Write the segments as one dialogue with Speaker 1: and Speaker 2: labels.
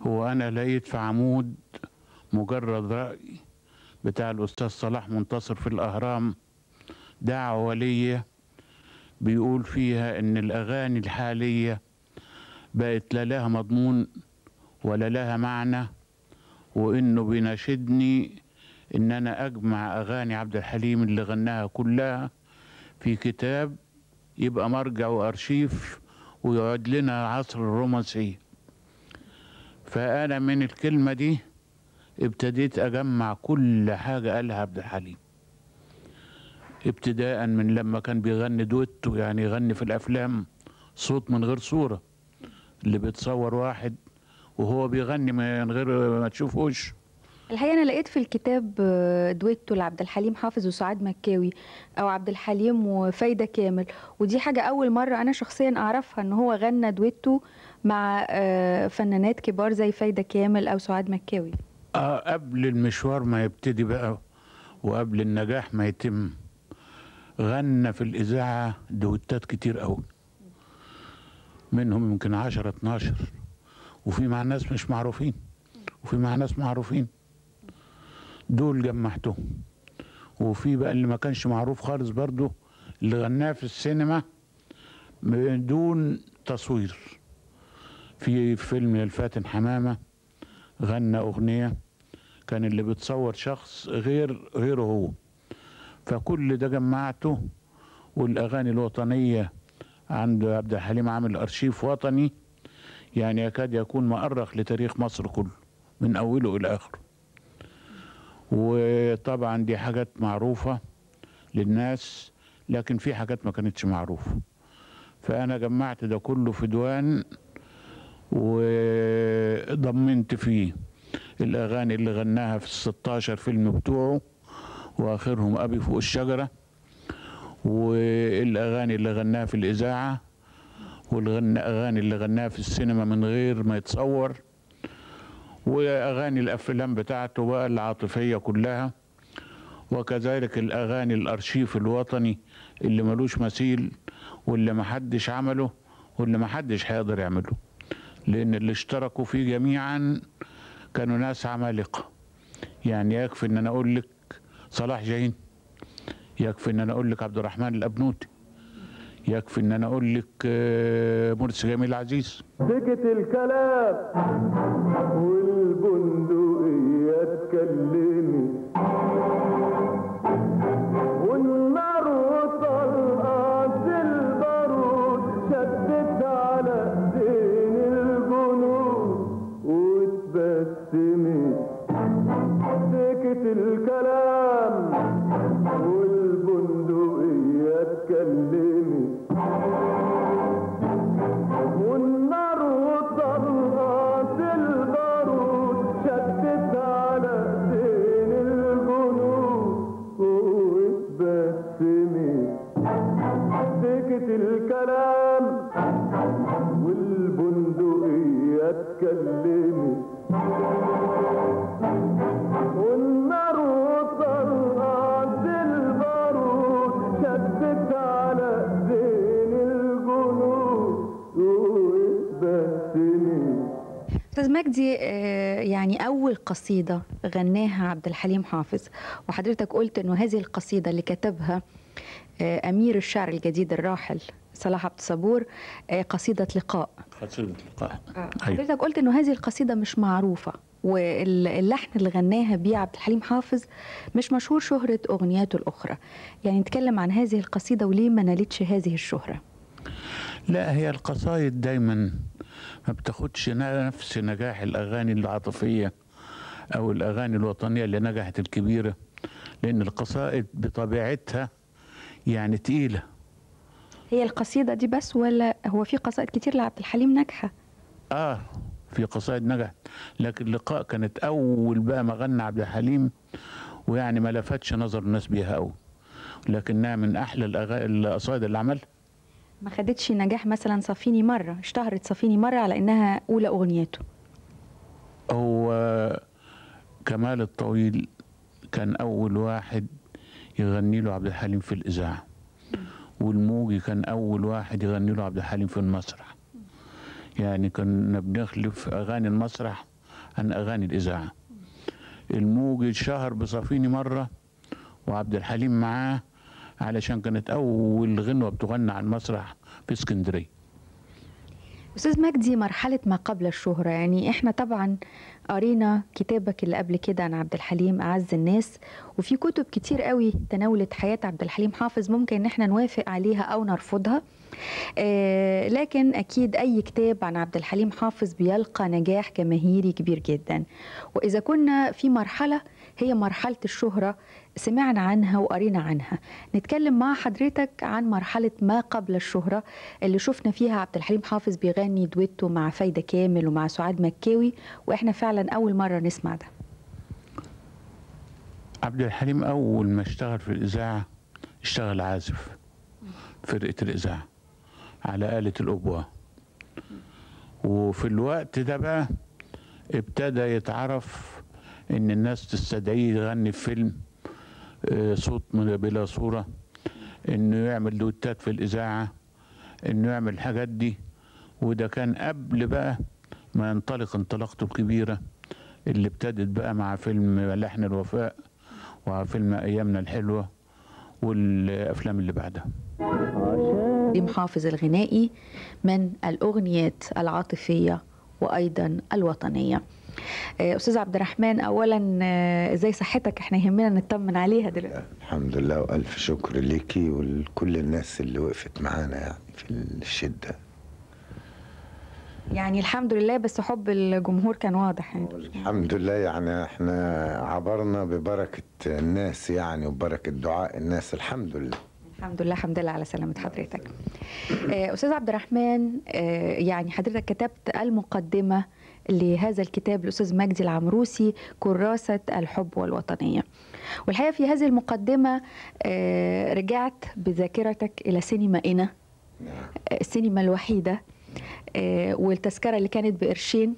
Speaker 1: هو انا لقيت في عمود مجرد راي بتاع الاستاذ صلاح منتصر في الاهرام دعوه ليا بيقول فيها ان الاغاني الحاليه بقت لا لها مضمون ولا لها معنى وانه بيناشدني ان انا اجمع اغاني عبد الحليم اللي غناها كلها في كتاب يبقى مرجع وارشيف ويقعد لنا عصر الرومانسيه فانا من الكلمه دي ابتديت اجمع كل حاجه قالها عبد الحليم ابتداء من لما كان بيغني دويتو يعني يغني في الافلام صوت من غير صوره اللي بيتصور واحد وهو بيغني من غير ما تشوف وشه
Speaker 2: الحقيقه انا لقيت في الكتاب آه، دويتو لعبد الحليم حافظ وسعاد مكاوي او عبد الحليم وفايده كامل ودي حاجه اول مره انا شخصيا اعرفها ان هو غنى دويتو مع آه، فنانات كبار زي فايده كامل او سعاد مكاوي
Speaker 1: آه قبل المشوار ما يبتدي بقى وقبل النجاح ما يتم غنى في الإذاعة دوتات كتير قوي منهم يمكن 10 12 وفي مع ناس مش معروفين وفي مع ناس معروفين دول جمعتهم وفي بقى اللي ما كانش معروف خالص برضو اللي غناه في السينما بدون تصوير في فيلم الفاتن حمامة غنى أغنية كان اللي بتصور شخص غير غيره هو فكل ده جمعته والأغاني الوطنية عند عبد الحليم عامل أرشيف وطني يعني يكاد يكون مؤرخ لتاريخ مصر كله من أوله إلى آخره وطبعا دي حاجات معروفة للناس لكن في حاجات ما كانتش معروفة فأنا جمعت ده كله في ديوان وضمنت فيه الأغاني اللي غناها في الستاشر فيلم بتوعه وآخرهم أبي فوق الشجرة والأغاني اللي غناها في الإذاعة والأغاني اللي غناها في السينما من غير ما يتصور وأغاني الأفلام بتاعته بقى العاطفية كلها وكذلك الأغاني الأرشيف الوطني اللي ملوش مثيل واللي محدش عمله واللي محدش هيقدر يعمله لأن اللي اشتركوا فيه جميعا كانوا ناس عمالقة يعني يكفي إن أنا أقول لك صلاح جاهين يكفي إن أنا أقول لك عبد الرحمن الأبنوتي يكفي إن أنا أقول لك آه، مرسي جميل عزيز
Speaker 3: سكت الكلام والبندقية اتكلمت والنار وطلقات البارود شدت على زين الجنود واتبسمت سكت الكلام والبندقية اتكلمت والنار وطلقات البارود شدت على زين الجنود واتبسمت سكت الكلام والبندقية اتكلمت والنار وطلقات البارود شدت على زين الجنود واتبسمت
Speaker 2: استاذ مجدي آه، يعني اول قصيده غناها عبد الحليم حافظ وحضرتك قلت انه هذه القصيده اللي كتبها آه، امير الشعر الجديد الراحل صلاح عبد الصبور آه، قصيده لقاء
Speaker 1: قصيدة لقاء أيوة.
Speaker 2: حضرتك قلت انه هذه القصيده مش معروفه واللحن اللي غناها بيه عبد الحليم حافظ مش مشهور شهرة أغنياته الأخرى يعني نتكلم عن هذه القصيدة وليه ما نالتش هذه الشهرة
Speaker 1: لا هي القصايد دايما ما بتاخدش نفس نجاح الأغاني العاطفية أو الأغاني الوطنية اللي نجحت الكبيرة لأن القصائد بطبيعتها يعني تقيلة
Speaker 2: هي القصيدة دي بس ولا هو في قصائد كتير لعبد الحليم ناجحة
Speaker 1: آه في قصائد نجحت لكن اللقاء كانت أول بقى ما غنى عبد الحليم ويعني ما لفتش نظر الناس بيها أوي لكنها من أحلى الأغا- القصائد اللي عملها
Speaker 2: ما خدتش نجاح مثلا صفيني مرة اشتهرت صفيني مرة على إنها أولى أغنيته
Speaker 1: هو كمال الطويل كان أول واحد يغني له عبد الحليم في الإذاعة والموجي كان أول واحد يغني له عبد الحليم في المسرح يعني كنا بنخلف أغاني المسرح عن اغاني الاذاعه الموج اتشهر بصفيني مره وعبد الحليم معاه علشان كانت اول غنوه بتغنى على المسرح في اسكندريه
Speaker 2: استاذ مجدي مرحله ما قبل الشهره يعني احنا طبعا قرينا كتابك اللي قبل كده عن عبد الحليم اعز الناس وفي كتب كتير قوي تناولت حياه عبد الحليم حافظ ممكن ان احنا نوافق عليها او نرفضها آه لكن اكيد اي كتاب عن عبد الحليم حافظ بيلقى نجاح جماهيري كبير جدا واذا كنا في مرحله هي مرحله الشهره سمعنا عنها وقرينا عنها نتكلم مع حضرتك عن مرحله ما قبل الشهره اللي شفنا فيها عبد الحليم حافظ بيغني دويتو مع فايده كامل ومع سعاد مكاوي واحنا فعلا اول مره نسمع ده
Speaker 1: عبد الحليم اول ما اشتغل في الاذاعه اشتغل عازف فرقه الاذاعه على آلة الأبوة وفي الوقت ده بقى ابتدى يتعرف ان الناس تستدعيه يغني في فيلم آه، صوت من بلا صورة انه يعمل دوتات في الإذاعة انه يعمل الحاجات دي وده كان قبل بقى ما ينطلق انطلاقته الكبيرة اللي ابتدت بقى مع فيلم لحن الوفاء ومع فيلم أيامنا الحلوة والأفلام اللي بعدها
Speaker 2: حليم حافظ الغنائي من الأغنيات العاطفية وأيضا الوطنية آه، أستاذ عبد الرحمن أولا آه، إزاي صحتك احنا يهمنا نطمن عليها دلوقتي
Speaker 4: الحمد لله والف شكر ليكي ولكل الناس اللي وقفت معانا يعني في الشده
Speaker 2: يعني الحمد لله بس حب الجمهور كان واضح يعني
Speaker 4: الحمد لله يعني احنا عبرنا ببركه الناس يعني وبركه دعاء الناس الحمد لله
Speaker 2: الحمد لله الحمد لله على سلامة حضرتك آه، أستاذ عبد الرحمن آه، يعني حضرتك كتبت المقدمة لهذا الكتاب الأستاذ مجدي العمروسي كراسة الحب والوطنية والحقيقة في هذه المقدمة آه، رجعت بذاكرتك إلى سينما إنا آه، السينما الوحيدة آه، والتذكرة اللي كانت بقرشين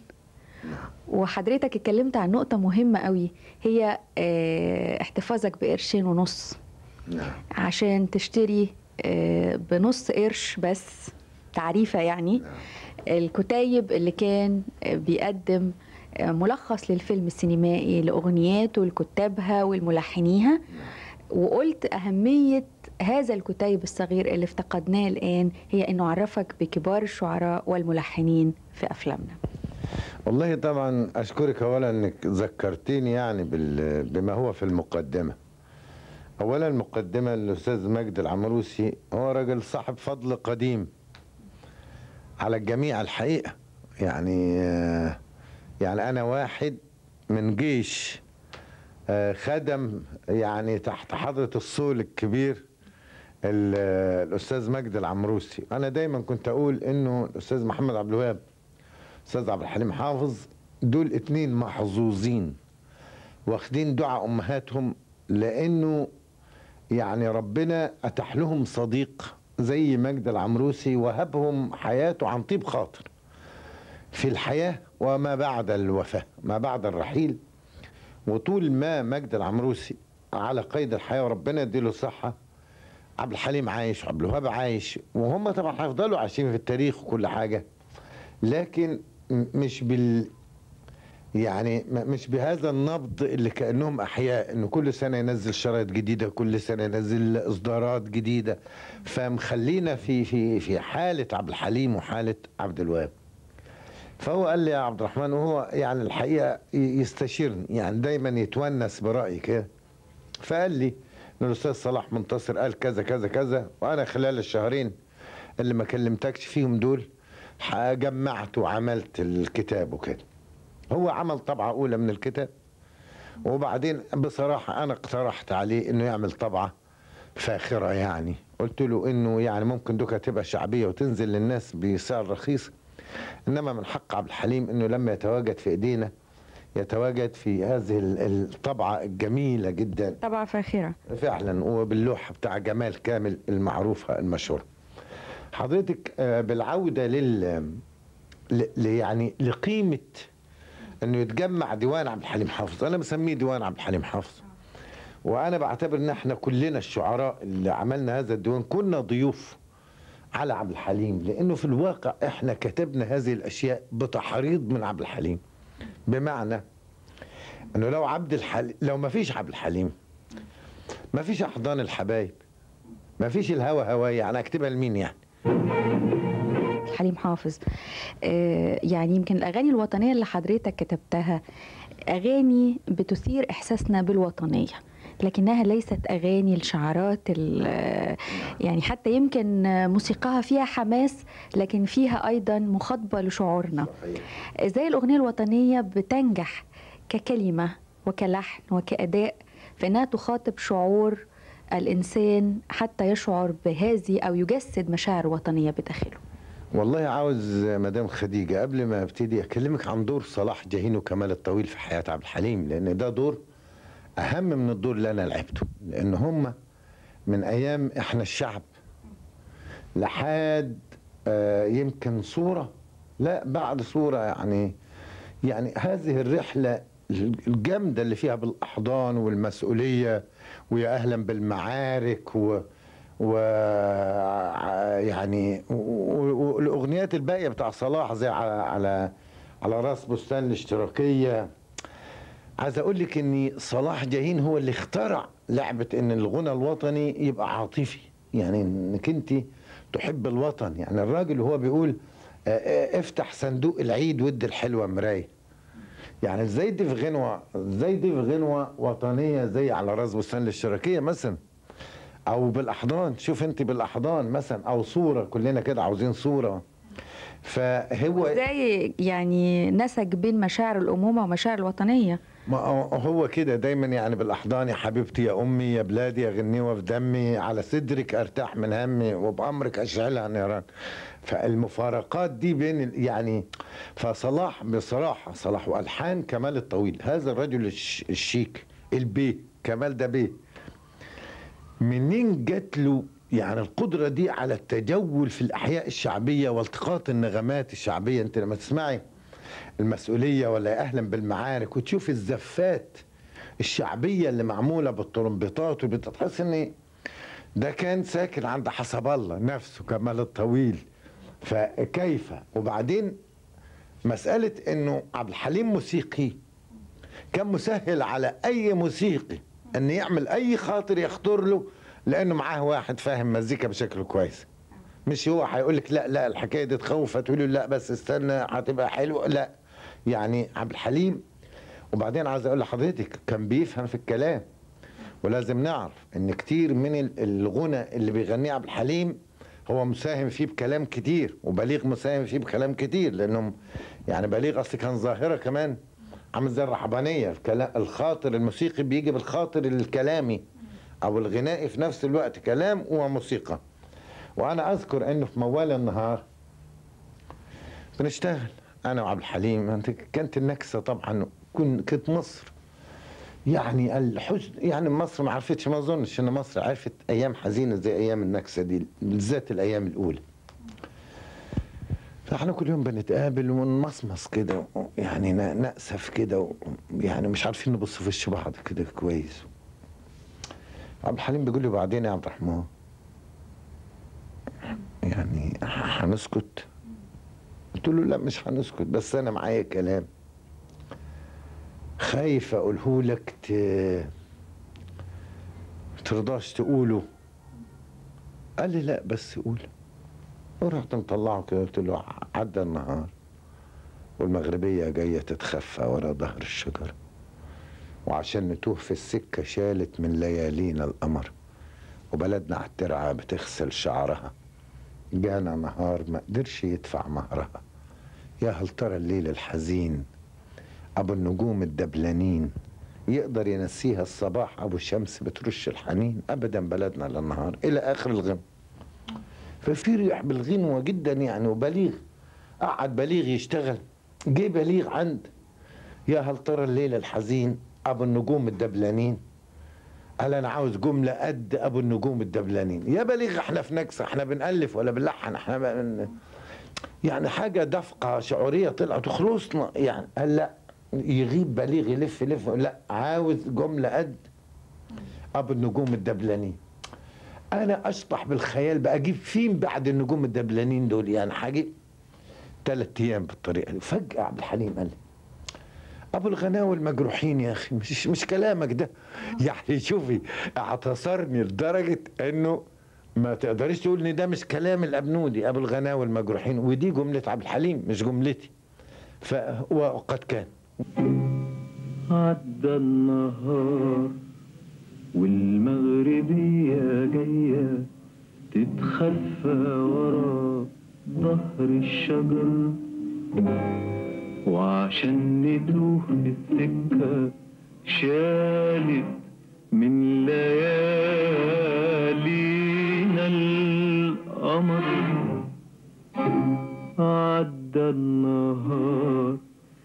Speaker 2: وحضرتك اتكلمت عن نقطة مهمة قوي هي آه، احتفاظك بقرشين ونص
Speaker 4: نعم
Speaker 2: عشان تشتري آه، بنص قرش بس تعريفة يعني الكتيب اللي كان آه، بيقدم آه، ملخص للفيلم السينمائي لأغنياته لكتابها والملحنيها وقلت أهمية هذا الكتيب الصغير اللي افتقدناه الآن هي أنه عرفك بكبار الشعراء والملحنين في أفلامنا
Speaker 4: والله طبعا اشكرك اولا انك ذكرتيني يعني بال- بما هو في المقدمه اولا المقدمه الاستاذ مجد العمروسي هو راجل صاحب فضل قديم على الجميع الحقيقه يعني آه، يعني انا واحد من جيش آه، خدم يعني تحت حضره الصول الكبير ال- الاستاذ مجد العمروسي انا دايما كنت اقول انه الاستاذ محمد عبد الوهاب استاذ عبد الحليم حافظ دول اتنين محظوظين واخدين دعاء امهاتهم لانه يعني ربنا اتاح لهم صديق زي مجد العمروسي وهبهم حياته عن طيب خاطر في الحياه وما بعد الوفاه ما بعد الرحيل وطول ما مجد العمروسي على قيد الحياه وربنا يديله الصحه عبد الحليم عايش وعبد الوهاب عايش وهم طبعا هيفضلوا عايشين في التاريخ وكل حاجه لكن م- مش بال يعني م- مش بهذا النبض اللي كانهم احياء انه كل سنه ينزل شرايط جديده كل سنه ينزل اصدارات جديده فمخلينا في في في حاله عبد الحليم وحاله عبد الوهاب فهو قال لي يا عبد الرحمن وهو يعني الحقيقه ي- يستشيرني يعني دايما يتونس برايي كده فقال لي ان الاستاذ صلاح منتصر قال كذا كذا كذا وانا خلال الشهرين اللي ما كلمتكش فيهم دول جمعت وعملت الكتاب وكده هو عمل طبعة أولى من الكتاب وبعدين بصراحة أنا اقترحت عليه إنه يعمل طبعة فاخرة يعني قلت له إنه يعني ممكن دوكا تبقى شعبية وتنزل للناس بسعر رخيص إنما من حق عبد الحليم إنه لما يتواجد في إيدينا يتواجد في هذه ال- الطبعة الجميلة جدا
Speaker 2: طبعا فاخرة
Speaker 4: فعلا وباللوحة بتاع جمال كامل المعروفة المشهورة حضرتك آه، بالعودة لل ل- ل- يعني لقيمة انه يتجمع ديوان عبد الحليم حافظ انا بسميه ديوان عبد الحليم حافظ وانا بعتبر ان احنا كلنا الشعراء اللي عملنا هذا الديوان كنا ضيوف على عبد الحليم لانه في الواقع احنا كتبنا هذه الاشياء بتحريض من عبد الحليم بمعنى انه لو عبد الحليم لو ما فيش عبد الحليم ما فيش احضان الحبايب ما فيش الهوى هواي يعني اكتبها لمين يعني
Speaker 2: حليم حافظ آه، يعني يمكن الأغاني الوطنية اللي حضرتك كتبتها أغاني بتثير إحساسنا بالوطنية لكنها ليست أغاني الشعارات ال- يعني حتى يمكن موسيقاها فيها حماس لكن فيها أيضا مخاطبة لشعورنا ازاي الأغنية الوطنية بتنجح ككلمة وكلحن وكأداء في أنها تخاطب شعور الإنسان حتى يشعر بهذه أو يجسد مشاعر وطنية بداخله
Speaker 4: والله عاوز مدام خديجة قبل ما ابتدي اكلمك عن دور صلاح جاهين وكمال الطويل في حياة عبد الحليم لان ده دور اهم من الدور اللي انا لعبته لان هم من ايام احنا الشعب لحد آه، يمكن صورة لا بعد صورة يعني يعني هذه الرحلة الجامدة اللي فيها بالأحضان والمسؤولية ويا أهلا بالمعارك و و يعني و- و- والاغنيات الباقيه بتاع صلاح زي على على على راس بستان الاشتراكيه عايز اقول لك ان صلاح جاهين هو اللي اخترع لعبه ان الغنى الوطني يبقى عاطفي يعني انك انت تحب الوطن يعني الراجل وهو بيقول آه، آه، افتح صندوق العيد ود الحلوه مرايه يعني ازاي دي في غنوه ازاي دي في غنوه وطنيه زي على راس بستان الاشتراكيه مثلا او بالاحضان شوف انت بالاحضان مثلا او صوره كلنا كده عاوزين صوره فهو
Speaker 2: ازاي يعني نسج بين مشاعر الأمومة ومشاعر الوطنية
Speaker 4: ما هو كده دايما يعني بالاحضان يا حبيبتي يا امي يا بلادي يا غنيوه في دمي على صدرك ارتاح من همي وبامرك اشعلها نيران فالمفارقات دي بين ال- يعني فصلاح بصراحه صلاح والحان كمال الطويل هذا الرجل الش- الشيك البيه كمال ده بيه منين جات له يعني القدرة دي على التجول في الأحياء الشعبية والتقاط النغمات الشعبية أنت لما تسمعي المسؤولية ولا يا أهلا بالمعارك وتشوف الزفات الشعبية اللي معمولة بالترمبيطات وبتحس إن ده كان ساكن عند حسب الله نفسه كمال الطويل فكيف وبعدين مسألة إنه عبد الحليم موسيقي كان مسهل على اي موسيقي ان يعمل اي خاطر يخطر له لانه معاه واحد فاهم مزيكا بشكل كويس مش هو هيقول لك لا لا الحكايه دي تخوف فتقول له لا بس استنى هتبقى حلوه لا يعني عبد الحليم وبعدين عايز اقول لحضرتك كان بيفهم في الكلام ولازم نعرف ان كتير من ال- الغنى اللي بيغنيه عبد الحليم هو مساهم فيه بكلام كتير وبليغ مساهم فيه بكلام كتير لانهم يعني بليغ اصل كان ظاهره كمان عامل زي الرحبانيه الكلام الخاطر الموسيقي بيجي بالخاطر الكلامي او الغنائي في نفس الوقت كلام وموسيقى وانا اذكر انه في موال النهار بنشتغل انا وعبد الحليم أنت كانت النكسه طبعا كن- كانت مصر يعني الحزن يعني مصر ما عرفتش ما اظنش ان مصر عرفت ايام حزينه زي ايام النكسه دي بالذات الايام الاولى فاحنا كل يوم بنتقابل ونمصمص كده يعني ن- نأسف كده و- يعني مش عارفين نبص في وش بعض كده كويس عبد الحليم بيقول لي بعدين يا عبد الرحمن يعني ه- هنسكت قلت له لا مش هنسكت بس انا معايا كلام خايف اقوله لك ت... ترضاش تقوله قال لي لا بس قول ورحت مطلعه كده قلت له عدى النهار والمغربية جاية تتخفى ورا ظهر الشجرة وعشان نتوه في السكة شالت من ليالينا القمر وبلدنا على الترعة بتغسل شعرها جانا نهار ما قدرش يدفع مهرها يا هل ترى الليل الحزين أبو النجوم الدبلانين يقدر ينسيها الصباح أبو الشمس بترش الحنين أبدا بلدنا للنهار إلى آخر الغم ففي ريح بالغنوة جدا يعني وبليغ قعد بليغ يشتغل جه بليغ عند يا هل ترى الليل الحزين ابو النجوم الدبلانين قال انا عاوز جمله قد ابو النجوم الدبلانين يا بليغ احنا في نكسه احنا بنالف ولا بنلحن احنا بن... يعني حاجه دفقه شعوريه طلعت وخلصنا يعني قال لا يغيب بليغ يلف يلف لا عاوز جمله قد ابو النجوم الدبلانين انا اشطح بالخيال بقى اجيب فين بعد النجوم الدبلانين دول يعني هجيب ثلاث ايام بالطريقه دي فجاه عبد الحليم قال لي ابو الغناوي المجروحين يا اخي مش مش كلامك ده يعني شوفي اعتصرني لدرجه انه ما تقدريش تقول ان ده مش كلام الابنودي ابو الغناوي المجروحين ودي جمله عبد الحليم مش جملتي ف وقد كان
Speaker 3: عدى النهار والمغربية جاية تتخفى ورا ظهر الشجر وعشان نتوه في السكة شالت من ليالينا القمر عدى النهار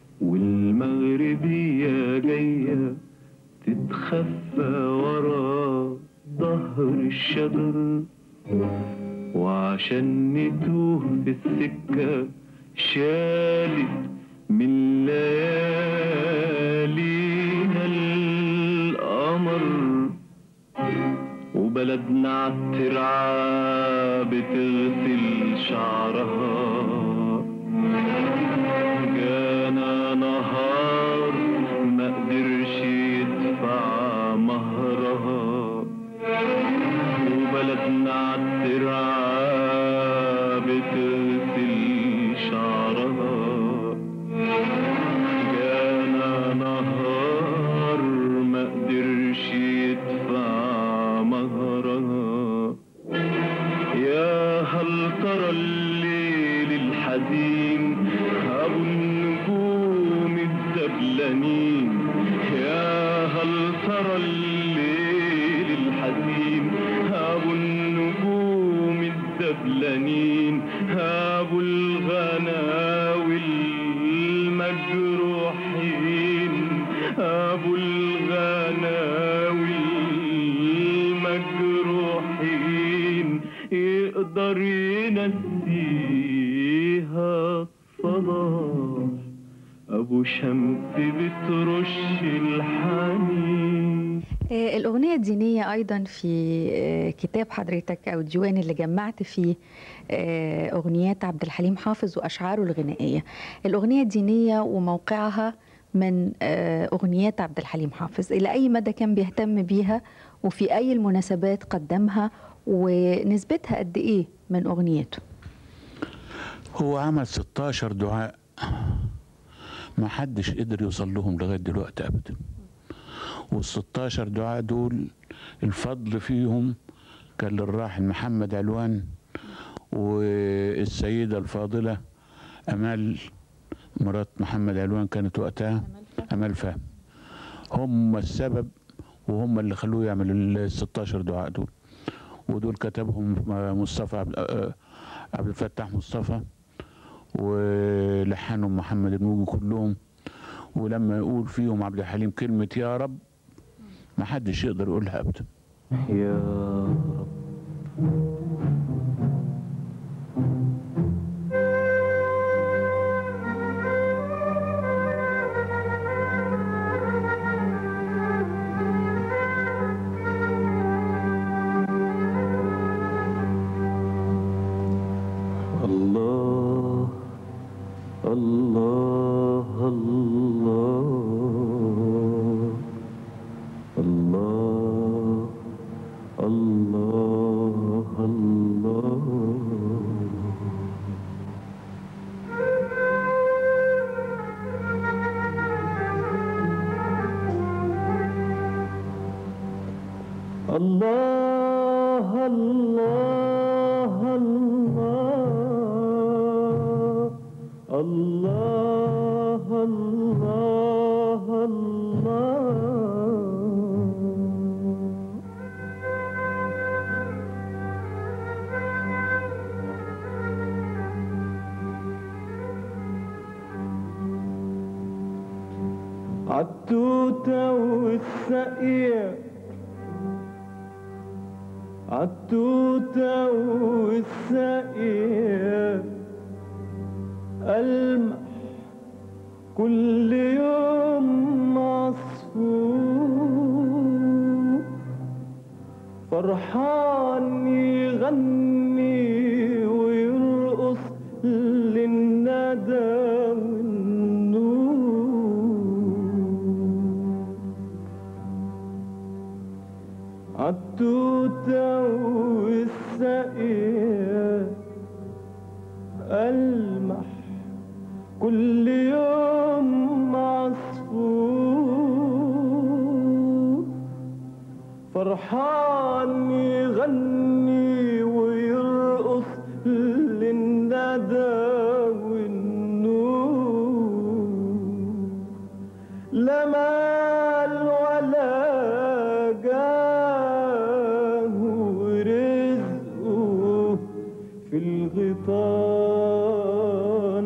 Speaker 3: والمغربية جاية تتخفى ورا ظهر الشجر وعشان نتوه في السكة شالت من ليالينا القمر وبلدنا عالترعة بتغسل شعرها جانا نهار ما قدرش يدفع مهرها وبلدنا عالترعة بتغسل شعرها جانا نهار ما قدرش يدفع مهرها يا هل ترى الليل الحزين أبو النجوم الدبلانين يا هل ترى الليل الحزين أبو النجوم الدبلانين أبو الغناوي المجروحين أبو الغناوي المجروحين يقدر ينسيها صلاح أبو شمس بترش الحنين
Speaker 2: آه، الأغنية الدينية أيضا في آه، كتاب حضرتك أو الديوان اللي جمعت فيه آه، أغنيات عبد الحليم حافظ وأشعاره الغنائية الأغنية الدينية وموقعها من آه، أغنيات عبد الحليم حافظ إلى أي مدى كان بيهتم بيها وفي أي المناسبات قدمها ونسبتها قد إيه من أغنياته
Speaker 1: هو عمل 16 دعاء ما حدش قدر يوصل لهم لغايه دلوقتي ابدا وال 16 دعاء دول الفضل فيهم كان للراحل محمد علوان والسيده الفاضله امال مرات محمد علوان كانت وقتها امال فهم هم السبب وهم اللي خلوه يعمل ال 16 دعاء دول ودول كتبهم مصطفى عبد آه، عبد الفتاح مصطفى ولحنهم محمد الموجي كلهم ولما يقول فيهم عبد الحليم كلمة يا رب ما حدش يقدر يقولها أبدا
Speaker 3: يا رب الله الله الله الله الله الله الله الله الله الله الله الله عالتوتة والسقية عالتوتة والسقية ألمح كل يوم عصفور فرحان يغني ويرقص للندى والنور فرحان يغني ويرقص للندى والنور لا مال ولا جاه ورزقه في الغيطان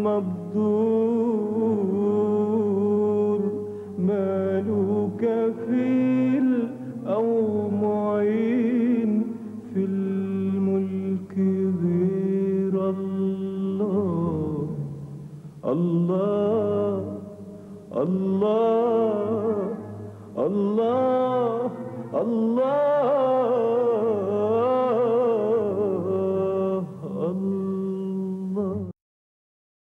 Speaker 3: مبدور ماله كفيل أو معين في الملك غير الله الله الله الله الله